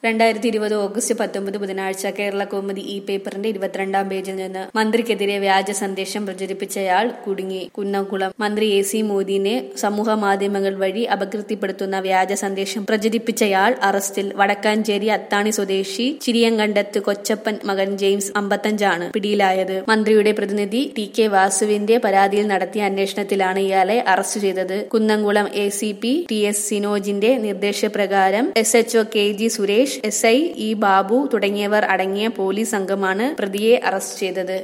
രണ്ടായിരത്തി ഇരുപത് ഓഗസ്റ്റ് പത്തൊമ്പത് ബുധനാഴ്ച കേരള കൗമുദി ഇ പേപ്പറിന്റെ ഇരുപത്തിരണ്ടാം പേജിൽ നിന്ന് മന്ത്രിക്കെതിരെ വ്യാജ സന്ദേശം പ്രചരിപ്പിച്ചയാൾ കുടുങ്ങി കുന്നംകുളം മന്ത്രി എ സി മോദിനെ സമൂഹ മാധ്യമങ്ങൾ വഴി അപകീർത്തിപ്പെടുത്തുന്ന വ്യാജ സന്ദേശം പ്രചരിപ്പിച്ചയാൾ അറസ്റ്റിൽ വടക്കാഞ്ചേരി അത്താണി സ്വദേശി ചിരിയങ്കണ്ടത്ത് കൊച്ചപ്പൻ മകൻ ജെയിംസ് അമ്പത്തഞ്ചാണ് പിടിയിലായത് മന്ത്രിയുടെ പ്രതിനിധി ടി കെ വാസുവിന്റെ പരാതിയിൽ നടത്തിയ അന്വേഷണത്തിലാണ് ഇയാളെ അറസ്റ്റ് ചെയ്തത് Kunnamkulam A C P T S സിനോജിന്റെ നിർദ്ദേശപ്രകാരം S HO K G Suresh S I E Babu തുടങ്ങിയവർ അടങ്ങിയ പോലീസ് സംഘമാണ് പ്രതിയെ അറസ്റ്റ് ചെയ്തത്